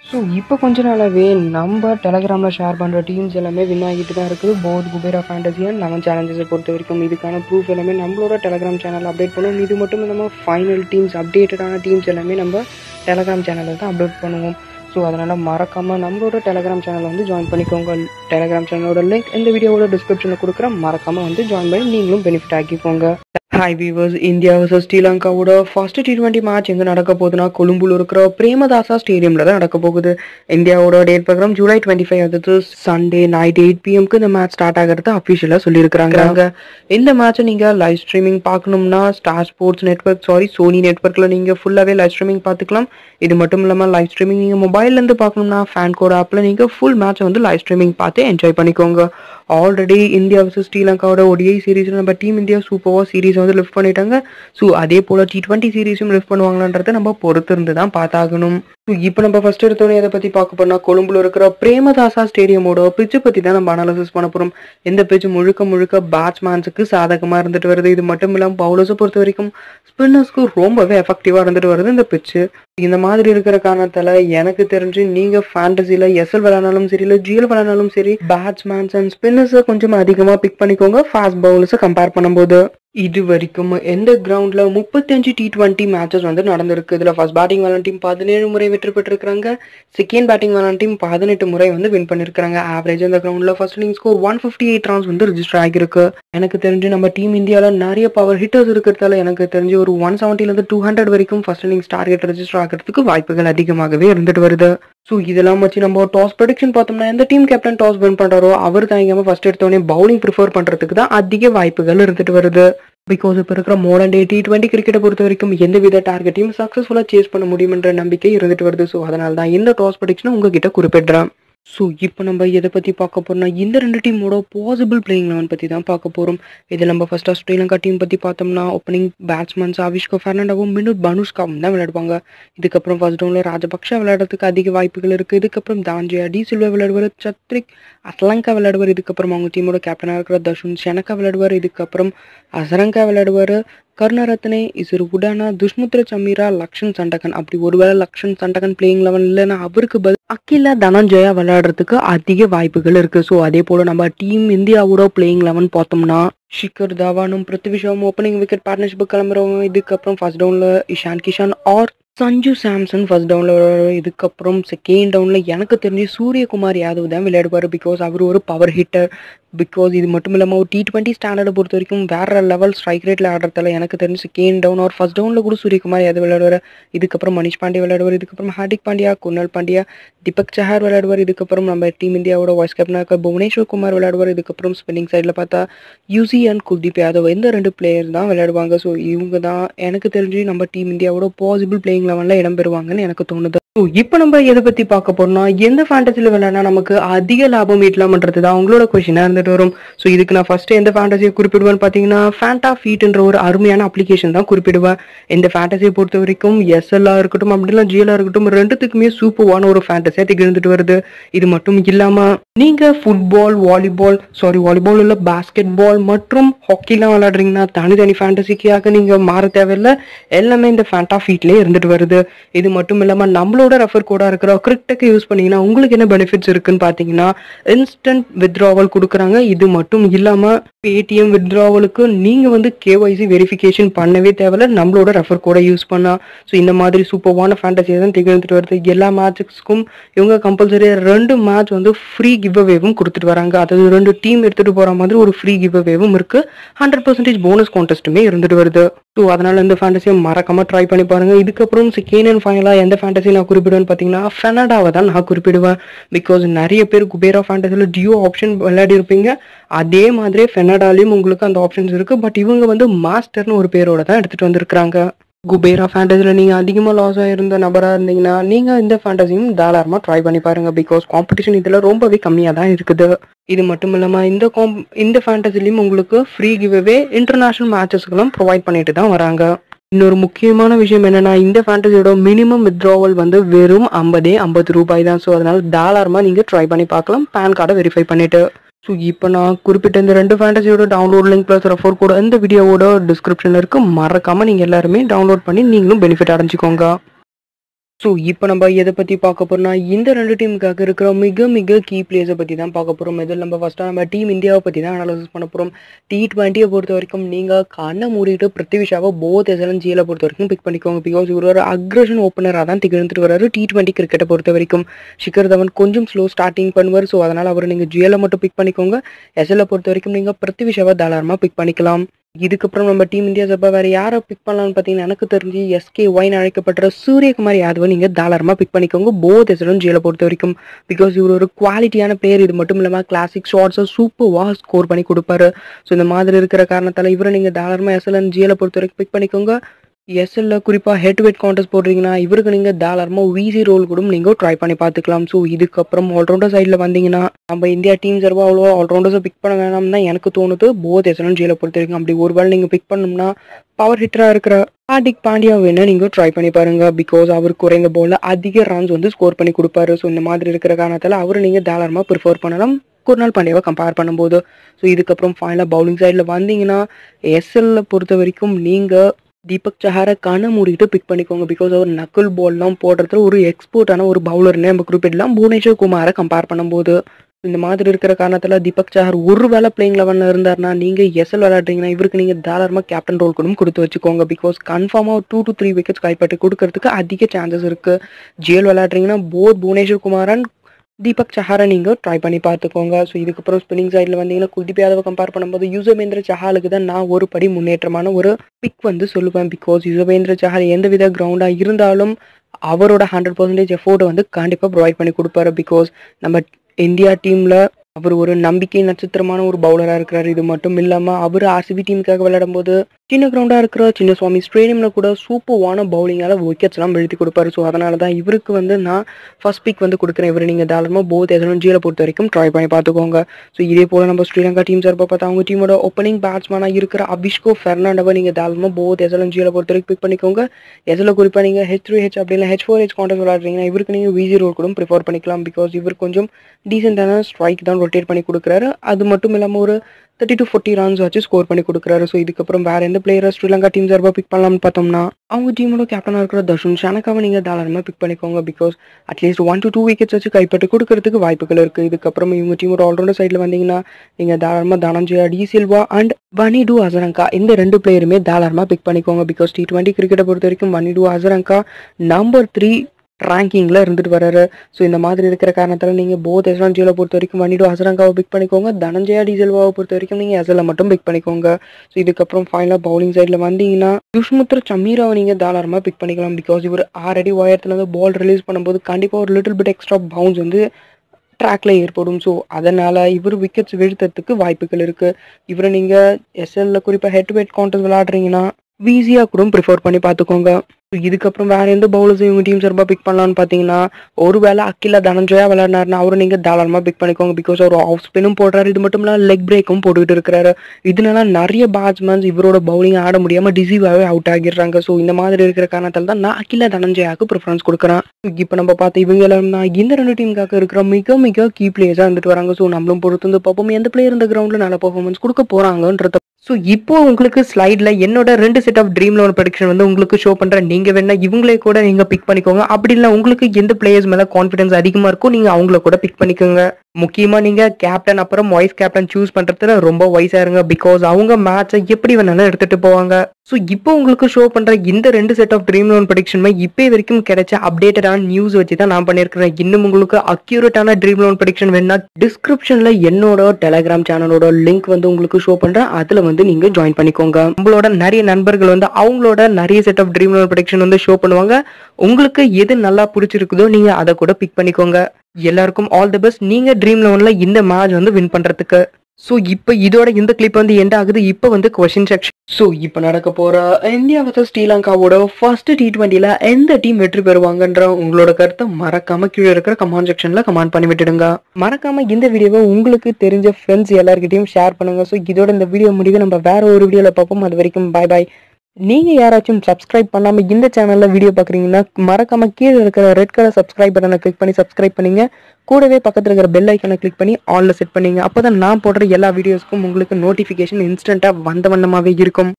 so இப்போ கொஞ்ச நாளாகவே நம்ம டெலகிராமில் ஷேர் பண்ணுற டீம்ஸ் எல்லாமே வின் ஆகிட்டு தான் இருக்குது both Kubera fantasy and eleven சேலஞ்சஸை பொறுத்த வரைக்கும் இதுக்கான ப்ரூஃப் எல்லாமே நம்மளோட டெலகிராம் சேனல் அப்டேட் பண்ணுவோம் இது மட்டும் இல்லாமல் ஃபைனல் டீம்ஸ் அப்டேட்டடான டீம்ஸ் எல்லாமே நம்ம டெலகிராம் சேனலில் தான் அப்லோட் பண்ணுவோம் ஸோ அதனால் மறக்காமல் நம்மளோட டெலகிராம் சேனலை வந்து ஜாயின் பண்ணிக்கோங்க டெலகிராம் சேனலோட லிங்க் இந்த வீடியோவோட டிஸ்கிரிப்ஷனில் கொடுக்குறேன் மறக்காமல் வந்து ஜாயின் பண்ணி நீங்களும் பெனிஃபிட் ஆக்கிக்கோங்க ஹாய் வீவர்ஸ் இந்தியா வர்சஸ் ஸ்ரீலங்காவோட ஃபர்ஸ்ட் டி டுவெண்ட்டி மேட்ச் எங்கே நடக்க போகுதுன்னா கொழும்புல இருக்கிற பிரேமதாசா ஸ்டேடியமில் தான் நடக்க போகுது இந்தியாவோட டேட் பிரகாரம் ஜூலை டுவெண்ட்டி ஃபைவ் அதாவது சண்டே நைட் எயிட் பிஎம்க்கு இந்த மேட்ச் ஸ்டார்ட் ஆகிறது அஃபிஷியலாக சொல்லியிருக்கிறாங்க இந்த மேட்ச்சை நீங்கள் லைவ் ஸ்ட்ரீமிங் பார்க்கணும்னா Star Sports network sorry Sony நெட்ஒர்க்கில் நீங்கள் ஃபுல்லாகவே லைவ் ஸ்ட்ரீமிங் பார்த்துக்கலாம் இது மட்டும் இல்லாமல் லைவ் ஸ்ட்ரீமிங் நீங்கள் மொபைல்லேருந்து பார்க்கணும்னா ஃபேன் கோட் ஆப்பில் நீங்கள் ஃபுல் மேட்ச்சை வந்து லைவ் ஸ்ட்ரீமிங் பார்த்து என்ஜாய் பண்ணிக்கோங்க ஆல்ரெடி இந்தியா வர்சஸ் ஸ்ரீலங்காவோட ஒடிஐ சீரீஸ் நம்ம டீம் இந்தியா சூப்பராக சீரீஸ் வந்து லிஃப்ட் பண்ணிட்டாங்க ஸோ அதே போல் டி டுவெண்ட்டி சீரீஸும் லிஃப்ட் பண்ணுவாங்களான்றதை நம்ம பொறுத்து இருந்து தான் பார்த்தாகணும் ஸோ இப்போ நம்ம ஃபர்ஸ்ட் எடுத்தோடனே எதை பற்றி பார்க்க போனால் கொழும்புல இருக்கிற பிரேமதாசா ஸ்டேடியமோட பிச்சை பற்றி தான் நம்ம அனாலிசிஸ் பண்ண போகிறோம் இந்த பிச்சு முழுக்க முழுக்க பேட்ஸ்மேன்ஸுக்கு சாதகமாக இருந்துட்டு வருது இது மட்டும் இல்லாமல் பவுலர்ஸை பொறுத்த வரைக்கும் ஸ்பின்னர்ஸ்க்கு ரொம்பவே எஃபெக்டிவாக இருந்துட்டு வருது இந்த பிச்சு இந்த மாதிரி இருக்கிற காரணத்தால எனக்கு தெரிஞ்சு நீங்க ஃபேண்டசில எஸ்எல் விளையாடினாலும் சரி இல்லை ஜிஎல் விளையாடினாலும் சரி பேட்ஸ்மேன்ஸ் அண்ட் ஸ்பின்னர்ஸை கொஞ்சம் அதிகமாக பிக் பண்ணிக்கோங்க ஃபாஸ்ட் பவுலர்ஸை கம்பேர் பண்ணும்போது இது வரைக்கும் எந்த கிரவுண்ட்ல முப்பத்தஞ்சு டி டுவெண்ட்டி மேட்சஸ் வந்து நடந்திருக்கு இதுல ஃபர்ஸ்ட் பேட்டிங் விளாண்ட் டீம் பதினேழு முறை வெற்றி பெற்றிருக்காங்க செகண்ட் பேட்டிங் விளாண்ட் டீம் பதினெட்டு முறை வந்து வின் பண்ணிருக்காங்க ஆவரேஜ் அந்த கிரவுண்ட்ல first inning score one fifty eight runs வந்து ரிஜிஸ்டர் ஆகிருக்கு எனக்கு தெரிஞ்சு நம்ம டீம் இந்தியாவில் நிறைய பவர் ஹிட்டர்ஸ் இருக்கிறதால எனக்கு தெரிஞ்சு ஒரு ஒன் செவன்ட்டிலேருந்து டூ ஹண்ட்ரட் வரைக்கும் ஃபர்ஸ்ட் இன்னிங்ஸ் டார்கெட் ரெஜிஸ்டர் ஆகிறதுக்கு வாய்ப்புகள் அதிகமாகவே இருந்துட்டு வருது ஸோ இதெல்லாம் வச்சு நம்ம டாஸ் ப்ரொடிக்ஷன் பார்த்தோம்னா எந்த டீம் கேப்டன் டாஸ் வின் பண்ணுறாரோ அவர் தயங்காம ஃபர்ஸ்ட் எடுத்தோடனே பவுலிங் ப்ரிஃபர் பண்ணுறதுக்கு தான் அதிக வாய்ப்புகள் இருந்துட்டு வருது பிகாஸ் இப்போ இருக்கிற மாடர்ன் டே டி டுவெண்ட்டி கிரிக்கெட்டை பொறுத்த வரைக்கும் எந்த வித டார்கெட்டையும் சக்ஸஸ்ஃபுல்லாக சேஸ் பண்ண முடியுமென்ற நம்பிக்கை இருந்துட்டு வருது ஸோ அதனால தான் இந்த டாஸ் ப்ரொடிக்ஷனை உங்ககிட்ட குறிப்பிடுறேன் ஸோ இப்போ நம்ம எதை பற்றி பார்க்க போறோம்னா இந்த ரெண்டு டீமோட பாசிபிள் பிளேயிங் லெவன் பற்றி தான் பார்க்க போகிறோம் இதில் நம்ம ஃபர்ஸ்ட்டாக ஸ்ரீலங்கா டீம் பற்றி பார்த்தோம்னா ஓப்பனிங் பேட்ஸ்மேன்ஸ் ஆவிஷ்கோ ஃபெர்னாண்டாவும் மினுட் பனுஷ்காவும் தான் விளையாடுவாங்க இதுக்கப்புறம் ஃபர்ஸ்ட் டவுனில் ராஜபக்ஷ விளையாடுறதுக்கு அதிக வாய்ப்புகள் இருக்குது இதுக்கப்புறம் தாஞ்சியா டி சில்வா விளையாடுவார் சத்ரிக் அஸ்லங்கா விளையாடுவார் இதுக்கப்புறம் அவங்க டீமோட கேப்டனாக இருக்கிற தர்ஷன் ஷெனக்கா விளையாடுவார் இதுக்கப்புறம் அசரங்கா விளையாடுவார் கருணரத்னே இசுரு உடானா துஷ்முத்ர சமீரா லக்ஷன் சண்டகன் அப்படி ஒருவேளை லக்ஷன் சண்டகன் பிளேயிங் லெவன் இல்லைன்னா அவருக்கு பதில் அகிலா தனஞ்சயா விளையாடுறதுக்கு அதிக வாய்ப்புகள் இருக்கு ஸோ அதே போல நம்ம டீம் இந்தியாவோட பிளேயிங் லெவன் பார்த்தோம்னா ஷிகர் தவானும் பிருத்திவிஷாவும் ஓப்பனிங் விக்கெட் பார்ட்னர்ஷிப் கிளம்புறவங்க இதுக்கப்புறம் ஃபர்ஸ்ட் டவுன்ல இஷான் கிஷான் ஆர் சஞ்சு சாம்சன் ஃபர்ஸ்ட் டவுன்ல இதுக்கப்புறம் செகண்ட் டவுன்ல எனக்கு தெரிஞ்சு சூரியகுமார் யாதவ் தான் விளையாடுவார் பிகாஸ் அவர் ஒரு பவர் ஹிட்டர் பிகாஸ் இது மட்டும் இல்லாமல் ஒரு டி டுவெண்ட்டி ஸ்டாண்டர்டை பொறுத்த வரைக்கும் வேற லெவல் ஸ்ட்ரைக் ரேட்டில் ஆடுறதால எனக்கு தெரிஞ்சு செகண்ட் டவுன் ஒரு ஃபர்ஸ்ட் டவுனில் கூட சூரியகுமார் யாதவ் விளையாடுவார் இதுக்கப்புறம் மணிஷ் பாண்டே விளையாடுவார் இதுக்கப்புறம் ஹார்திக் பாண்டியா குன்னல் பாண்டியா தீபக் சஹார் விளையாடுவார் இதுக்கப்புறம் நம்ம டீம் இந்தியாவோட வைஸ் கேப்டனாக இருக்க புவனேஸ்வர் குமார் விளையாடுவார் இதுக்கப்புறம் ஸ்பின்னிங் சைடில் பார்த்தா யூசி அண்ட் குல்தீப் யாதவ் இந்த ரெண்டு பிளேயர் தான் விளையாடுவாங்க ஸோ இவங்க தான் எனக்கு தெரிஞ்சு நம்ம டீம் இந்தியாவோட பாசிபிள் பிளேயிங் லெவனில் இடம்பெறுவாங்கன்னு எனக்கு தோணுது ஸோ இப்போ நம்ம எதை பற்றி பார்க்க போறோம்னா எந்த ஃபேண்டசியில் விளையாடினா நமக்கு அதிக லாபம் ஈட்டலாம்ன்றது தான் உங்களோட கொஷினாக இருந்துட்டு வரும் ஸோ இதுக்கு நான் ஃபர்ஸ்ட் எந்த ஃபேண்டசியை குறிப்பிடுவேன்னு பார்த்தீங்கன்னா ஃபேண்டா ஃபீட்ன்ற ஒரு அருமையான அப்ளிகேஷன் தான் குறிப்பிடுவேன் இந்த ஃபேண்டசியை பொறுத்த வரைக்கும் எஸ்எல்லா இருக்கட்டும் அப்படிலாம் ஜிஎல்லா இருக்கட்டும் ரெண்டுத்துக்குமே சூப்பர்வான ஒரு ஃபேண்டசியாக திகழ்ந்துட்டு வருது இது மட்டும் இல்லாமல் நீங்கள் ஃபுட்பால் வாலிபால் சாரி வாலிபால் இல்லை பாஸ்கெட் பால் மற்றும் ஹாக்கிலாம் விளையாடுறீங்கன்னா தனித்தனி ஃபேண்டசிக்காக நீங்கள் மாற தேவையில்லை எல்லாமே இந்த ஃபேண்டா ஃபீட்லேயே இருந்துட்டு வருது இது மட்டும் இல்லாமல் நம்மளோட ரெஃபர் கோடாக இருக்கிற கிரிக்டக்கு யூஸ் பண்ணீங்கன்னா உங்களுக்கு என்ன பெனிஃபிட்ஸ் இருக்குன்னு பார்த்தீங்கன்னா இன்ஸ்டன்ட் வித்ட்ராவல் கொடுக்குறாங்க இது மட்டும் இல்லாமல் பேடிஎம் வித்ட்ராவலுக்கு நீங்கள் வந்து கேஒய்சி வெரிஃபிகேஷன் பண்ணவே தேவையில்ல நம்மளோட ரெஃபர் கோடை யூஸ் பண்ணா ஸோ இந்த மாதிரி சூப்பர்வான ஃபேண்டசியை தான் திகழ்ந்துட்டு வருது எல்லா மேட்சுக்கும் இவங்க கம்பல்சரியாக ரெண்டு மேட்ச் வந்து ஃப்ரீ கிவ் அவேவும் கொடுத்துட்டு வராங்க அதாவது ரெண்டு டீம் எடுத்துகிட்டு போகிற மாதிரி ஒரு ஃப்ரீ கிவ் அவேவும் இருக்குது ஹண்ட்ரட் பர்சன்டேஜ் போனஸ் கான்டெஸ்ட்டுமே இருந்துட்டு வருது ஸோ அதனால இந்த ஃபேண்டசியை மறக்காம ட்ரை பண்ணி பாருங்க இதுக்கப்புறம் செகண்ட் அண்ட் ஃபைனலாக எந்த ஃபேண்டசி நான் குறிப்பிடுவேன்னு பார்த்தீங்கன்னா ஃபெனடாவை தான் நான் குறிப்பிடுவேன் பிகாஸ் நிறைய பேர் குபேரா ஃபேண்டசியில் ஜியோ ஆப்ஷன் விளையாடி இருப்பீங்க அதே மாதிரி ஃபெனடாலையும் உங்களுக்கு அந்த ஆப்ஷன்ஸ் இருக்கு பட் இவங்க வந்து மாஸ்டர்னு ஒரு பேரோட தான் எடுத்துட்டு வந்திருக்காங்க குபேரா ஃபேண்டசியில் நீங்கள் அதிகமாக லாஸ் ஆகிருந்த நபராக இருந்தீங்கன்னா நீங்கள் இந்த ஃபேண்டசியும் தாராளமாக ட்ரை பண்ணி பாருங்க பிகாஸ் காம்படிஷன் இதில் ரொம்பவே கம்மியாக தான் இருக்குது இது மட்டும் இல்லாமல் இந்த காம் இந்த ஃபேண்டசிலையும் உங்களுக்கு ஃப்ரீ கிவ்வே இன்டர்நேஷ்னல் மேட்சஸ்க்கெல்லாம் ப்ரொவைட் பண்ணிட்டு தான் வராங்க இன்னொரு முக்கியமான விஷயம் என்னன்னா இந்த ஃபேண்டசியோட மினிமம் வித்ட்ராவல் வந்து வெறும் ஐம்பதே ஐம்பது ரூபாய் தான் ஸோ அதனால தாராளமாக நீங்கள் ட்ரை பண்ணி பார்க்கலாம் பேன் கார்டை வெரிஃபை பண்ணிட்டு ஸோ இப்போ நான் குறிப்பிட்ட இந்த ரெண்டு ஃபேண்டசியோட டவுன்லோட் லிங்க் ப்ளஸ் ரெஃபர் கூட இந்த வீடியோவோட டிஸ்கிரிப்ஷனில் இருக்கு மறக்காமல் நீங்கள் எல்லாருமே டவுன்லோட் பண்ணி நீங்களும் பெனிஃபிட் அடைஞ்சிக்கோங்க ஸோ இப்போ நம்ம எதை பற்றி பார்க்க போறோம்னா இந்த ரெண்டு டீமுக்காக இருக்கிற மிக மிக கீ பிளேயர்ஸை பற்றி தான் பார்க்க போகிறோம் இதில் நம்ம ஃபஸ்ட்டாக நம்ம டீம் இந்தியாவை பற்றி தான் அனாலிசிஸ் பண்ண போகிறோம் டி டுவெண்ட்டியை பொறுத்த வரைக்கும் நீங்கள் கண்ணை மூடிட்டு பிருத்திவிஷாவை போத் எஸ்எல்என் ஜியில் பொறுத்த வரைக்கும் பிக் பண்ணிக்கோங்க பிகாஸ் இவர் ஒரு அக்ரஷன் ஓப்பனராக தான் திகழ்ந்துட்டு வராரு டி டுவெண்ட்டி கிரிக்கெட்டை பொறுத்த வரைக்கும் ஷிகர் தவன் கொஞ்சம் ஸ்லோ ஸ்டார்டிங் பண்ணுவார் ஸோ அதனால் அவர் நீங்கள் ஜிஎலை மட்டும் பிக் பண்ணிக்கோங்க எஸ்எல்லை பொறுத்த வரைக்கும் நீங்கள் பிருத்திவிஷாவை தாராளமாக பிக் பண்ணிக்கலாம் இதுக்கப்புறம் நம்ம டீம் இந்தியா சப்பா வேறு யாரை பிக் பண்ணலாம்னு பார்த்தீங்கன்னா எனக்கு தெரிஞ்சு எஸ்கே ஒய்னு அழைக்கப்பட்ட சூரியகுமார் யாதவை நீங்கள் தாராளமாக பிக் பண்ணிக்கோங்க போத் எஸ்எலும் ஜியில் பொறுத்த வரைக்கும் பிகாஸ் இவர் ஒரு குவாலிட்டியான பிளேயர் இது மட்டும் இல்லாமல் கிளாசிக் ஷார்ட்ஸை சூப்பராக ஸ்கோர் பண்ணி கொடுப்பாரு ஸோ இந்த மாதிரி இருக்கிற காரணத்தால் இவரை நீங்கள் தாராளமாக எஸ்எல்என் ஜியில் பொறுத்த வரைக்கும் பிக் பண்ணிக்கோங்க எஸ்எல்ல குறிப்பாக ஹெட் வெயிட் கான்டெஸ்ட் போடுறீங்கன்னா இவருக்கு நீங்கள் தாராளமாக விசி ரோல் கூட நீங்கள் ட்ரை பண்ணி பார்த்துக்கலாம் ஸோ இதுக்கப்புறம் ஆல்ரவுண்டர் சைடில் வந்தீங்கன்னா நம்ம இந்தியா டீம் சார்பாக அவ்வளோ ஆல்ரவுண்டர்ஸை பிக் பண்ண வேணாம் தான் எனக்கு தோணுது போத் எஸ்எல்என் ஜியில் பொறுத்த வரைக்கும் அப்படி ஒருவேளை நீங்கள் பிக் பண்ணோம்னா பவர் ஹிட்டராக இருக்கிற ஹார்திக் பாண்டியா வேணா நீங்கள் ட்ரை பண்ணி பாருங்க பிகாஸ் அவர் குறைந்த போல அதிக ரன்ஸ் வந்து ஸ்கோர் பண்ணி கொடுப்பாரு ஸோ இந்த மாதிரி இருக்கிற காரணத்தால் அவரை நீங்கள் தாராளமாக ப்ரிஃபர் பண்ணலாம் குர்னால் பாண்டியாவை கம்பேர் பண்ணும்போது ஸோ இதுக்கப்புறம் ஃபைனலாக பவுலிங் சைடில் வந்தீங்கன்னா எஸ்எல்ல பொறுத்த வரைக்கும் நீங்கள் தீபக் சஹாரை கண்ணை மூடிட்டு பிக் பண்ணிக்கோங்க பிகாஸ் அவர் நக்குல் பால்லாம் போடுறதுல ஒரு எக்ஸ்போர்ட்டான ஒரு பவுலர்னே நம்ம குறிப்பிடலாம் புவனேஸ்வர் குமாரை கம்பேர் பண்ணும்போது இந்த மாதிரி இருக்கிற காரணத்தில் தீபக் சஹார் ஒரு வேளை பிளேயிங் லெவனில் இருந்தார்னா நீங்கள் எஸ்எல் விளையாடுறீங்கன்னா இவருக்கு நீங்கள் தாராளமாக கேப்டன் ரோல் கூட கொடுத்து வச்சுக்கோங்க பிகாஸ் கன்ஃபார்மாக டூ டு த்ரீ விக்கெட்ஸ் கைப்பற்றி கொடுக்கறதுக்கு அதிக சான்சஸ் இருக்குது ஜிஎல் விளையாடுறீங்கன்னா போத் புவனேஸ்வர் குமாரன் தீபக் சஹாரை நீங்கள் ட்ரை பண்ணி பார்த்துக்கோங்க ஸோ இதுக்கப்புறம் ஸ்பின்னிங் சைடில் வந்தீங்கன்னா குல்தீப் யாதவை கம்பேர் பண்ணும்போது யுசவேந்திர சஹாலுக்கு தான் நான் ஒரு படி முன்னேற்றமான ஒரு பிக் வந்து சொல்லுவேன் பிகாஸ் யுசவேந்திர சஹால் எந்த வித கிரவுண்டாக இருந்தாலும் அவரோட ஹண்ட்ரட் பர்சன்டேஜ் எஃபோர்ட்டை வந்து கண்டிப்பாக ப்ரொவைட் பண்ணி கொடுப்பாரு பிகாஸ் நம்ம இந்தியா டீமில் அவர் ஒரு நம்பிக்கை நட்சத்திரமான ஒரு பவுலராக இருக்கிறார் இது மட்டும் இல்லாமல் அவர் ஆர்சிபி டீமுக்காக விளையாடும் போது சின்ன கிரவுண்டாக இருக்கிற சின்ன சுவாமி ஸ்டேடியமில் கூட சூப்பர்வான பவுலிங்கால் விக்கெட்ஸ் எல்லாம் வீழ்த்தி கொடுப்பாரு ஸோ அதனால தான் இவருக்கு வந்து நான் ஃபர்ஸ்ட் பிக் வந்து கொடுக்குறேன் இவர் நீங்கள் தாராளமாக போத் எதனும் ஜியில் பொறுத்த வரைக்கும் ட்ரை பண்ணி பார்த்துக்கோங்க ஸோ இதே போல் நம்ம ஸ்ரீலங்கா டீம் சார்பாக பார்த்தா அவங்க டீமோட ஓப்பனிங் பேட்ஸ்மேனாக இருக்கிற அபிஷ்கோ ஃபெர்னாண்டவை நீங்கள் தாராளமாக போத் எஸ்எலும் ஜியில் பொறுத்த வரைக்கும் பிக் பண்ணிக்கோங்க எஸ்எல் குறிப்பாக நீங்கள் ஹெச் த்ரீ ஹெச் அப்படி இல்லை ஹெச் ஃபோர் ஹெச் கான்டெக்ட் விளாட்றீங்கன்னா இவருக்கு நீங்கள் விசி ரோல் கூட ப்ரிஃபர் பண்ணிக்கலாம் பிகாஸ் இவர் கொஞ்சம் டீசெண்டான ஸ்ட்ரைக் தான் ரொட்டேட் பண்ணி கொடுக்குறாரு அது மட்டும் இல்லாமல் ஒரு தேர்ட்டி டு ஃபோர்ட்டி ரன்ஸ் வச்சு ஸ்கோர் பண்ணி கொடுக்குறாரு ஸோ இதுக்கப்புறம் வேற எந்த பிளேயரை ஸ்ரீலங்கா டீம் சார்பாக பிக் பண்ணலாம்னு பார்த்தோம்னா அவங்க டீமோட கேப்டனாக இருக்கிற தர்ஷன் ஷனக்காவை நீங்கள் தாராளமாக பிக் பண்ணிக்கோங்க because at least one to two wickets வச்சு கைப்பற்றி கொடுக்கறதுக்கு வாய்ப்புகள் இருக்குது இதுக்கப்புறம் இவங்க டீமோட ஆல்ரவுண்டர் சைடில் வந்தீங்கன்னா நீங்கள் தாராளமாக தனஞ்சயா டி சில்வா அண்ட் வனிடு அசரங்கா இந்த ரெண்டு பிளேயருமே தாராளமாக பிக் பண்ணிக்கோங்க பிகாஸ் டி டுவெண்ட்டி கிரிக்கெட்டை பொறுத்த வரைக்கும் வனிடு அசரங்கா நம்பர் த்ரீ ரேங்கிங்கில் இருந்துட்டு வராரு ஸோ இந்த மாதிரி இருக்கிற காரணத்தால் நீங்கள் போத் எஸ்எல் ஜியோவில் பொறுத்த வரைக்கும் வண்டிடோ அசரங்காவை பிக் பண்ணிக்கோங்க தனஞ்சயா டீசல்வாவை பொறுத்த வரைக்கும் நீங்கள் எஸ்எல்ல மட்டும் பிக் பண்ணிக்கோங்க ஸோ இதுக்கப்புறம் ஃபைனலாக பவுலிங் சைடில் வந்தீங்கன்னா யுஷ்முத்ர சமீராவை நீங்கள் தாராளமாக பிக் பண்ணிக்கலாம் பிகாஸ் இவர் ஆல்ரெடி உயரத்துலேருந்து பால் ரிலீஸ் பண்ணும்போது கண்டிப்பாக ஒரு லிட்டில் பிட் எக்ஸ்ட்ரா பவுன்ஸ் வந்து ட்ராக்ல ஏற்படும் ஸோ அதனால் இவர் விக்கெட்ஸ் வீழ்த்தறதுக்கு வாய்ப்புகள் இருக்குது இவரை நீங்கள் எஸ்எல்ல குறிப்பாக ஹெட் வெயிட் கான்டெஸ்ட் விளாடுறீங்கன்னா ஈஸியாக கூட ப்ரிஃபர் பண்ணி பார்த்துக்கோங்க ஸோ இதுக்கப்புறம் வேற எந்த பவுலர்ஸ் இவங்க டீம் சார்பாக பிக் பண்ணலாம்னு பார்த்தீங்கன்னா ஒருவேளை அக்கில தனஞ்சயா விளையாடினாருன்னா அவரை நீங்கள் தாராளமாக பிக் பண்ணிக்கோங்க பிகாஸ் அவர் ஆஃப் ஸ்பின்னும் போடுறாரு இது மட்டும் இல்லாமல் லெக் பிரேக்கும் போட்டுக்கிட்டு இருக்கிறாரு இதனால நிறைய பேட்ஸ்மேன்ஸ் இவரோட பவுலிங் ஆட முடியாமல் டிசீவாகவே அவுட் ஆகிடுறாங்க ஸோ இந்த மாதிரி இருக்கிற காரணத்தால் தான் நான் அகில தனஞ்சயாவுக்கு ப்ரிஃபரன்ஸ் கொடுக்குறேன் இப்போ நம்ம பார்த்த இவங்க எல்லாம் தான் இந்த ரெண்டு டீமுக்காக இருக்கிற மிக மிக கீ பிளேயர்ஸாக இருந்துட்டு வராங்க ஸோ நம்மளும் பொறுத்து வந்து பார்ப்போம் எந்த பிளேயர் இந்த கிரவுண்டில் நல்ல பர்ஃபார்மன்ஸ் கொடுக்க போகிறாங்கன்றத ஸோ இப்போ உங்களுக்கு ஸ்லைடில் என்னோட ரெண்டு set of dream eleven prediction வந்து உங்களுக்கு ஷோ பண்ணுறேன் நீங்கள் வேணா இவங்களே கூட நீங்கள் பிக் பண்ணிக்கோங்க அப்படி இல்லை உங்களுக்கு எந்த பிளேயர்ஸ் மேலே கான்ஃபிடன்ஸ் அதிகமாக இருக்கோ நீங்கள் அவங்கள கூட பிக் பண்ணிக்கோங்க முக்கியமாக நீங்கள் கேப்டன் அப்புறம் வைஸ் கேப்டன் சூஸ் பண்ணுறதுல ரொம்ப வயசாக இருங்க பிகாஸ் அவங்க மேட்சை எப்படி வேணாலும் எடுத்துகிட்டு போவாங்க ஸோ இப்போ உங்களுக்கு ஷோ பண்ணுற இந்த ரெண்டு செட் ஆஃப் ட்ரீம் லோன் ப்ரொடிக்ஷனுமே இப்போ வரைக்கும் கிடைச்ச அப்டேட்டடான நியூஸ் வச்சு தான் நான் பண்ணியிருக்கிறேன் இன்னும் உங்களுக்கு அக்யூரேட்டான ட்ரீம் லோன் ப்ரொடிக்ஷன் வேணும்னா டிஸ்கிரிப்ஷனில் என்னோட டெலகிராம் சேனலோட லிங்க் வந்து உங்களுக்கு ஷோ பண்ணுறேன் அதில் வந்து நீங்கள் ஜாயின் பண்ணிக்கோங்க உங்களோட நிறைய நண்பர்கள் வந்து அவங்களோட நிறைய set of dream eleven prediction வந்து ஷோ பண்ணுவாங்க உங்களுக்கு எது நல்லா பிடிச்சிருக்குதோ நீங்கள் அதை கூட பிக் பண்ணிக்கோங்க எல்லாருக்கும் ஆல் தி பெஸ்ட் நீங்கள் ட்ரீம் லெவனில் இந்த மேட்ச் வந்து வின் பண்ணுறதுக்கு ஸோ இப்போ இதோட இந்த கிளிப் வந்து எண்ட் ஆகுது இப்போ வந்து கொஸ்டின் செக்ஷன் ஸோ இப்போ நடக்க போகிற இந்தியா வர்சஸ் ஸ்ரீலங்காவோட ஃபர்ஸ்ட் டி டுவெண்ட்டியில் எந்த டீம் வெற்றி பெறுவாங்கன்ற உங்களோட கருத்தை மறக்காம கீழே இருக்கிற கமெண்ட் செக்ஷனில் கமெண்ட் பண்ணி விட்டுடுங்க மறக்காம இந்த வீடியோவை உங்களுக்கு தெரிஞ்ச ஃப்ரெண்ட்ஸ் எல்லாருக்கிட்டையும் ஷேர் பண்ணுங்க ஸோ இதோட இந்த வீடியோ முடிவு நம்ம வேற ஒரு வீடியோவில் பார்ப்போம் அது வரைக்கும் பாய் பாய் நீங்கள் யாராச்சும் சப்ஸ்கிரைப் பண்ணாமல் இந்த சேனலில் வீடியோ பார்க்குறீங்கன்னா மறக்காம கீழே இருக்கிற ரெட் கலர் சப்ஸ்கிரைப் பட்டனை கிளிக் பண்ணி சப்ஸ்கிரைப் பண்ணீங்க கூடவே பக்கத்தில் இருக்கிற பெல் ஐக்கனை கிளிக் பண்ணி ஆனில் செட் பண்ணீங்க அப்போ தான் நான் போடுற எல்லா வீடியோஸ்க்கும் உங்களுக்கு நோட்டிஃபிகேஷன் இன்ஸ்டண்ட்டாக வந்த வண்ணமாகவே இருக்கும்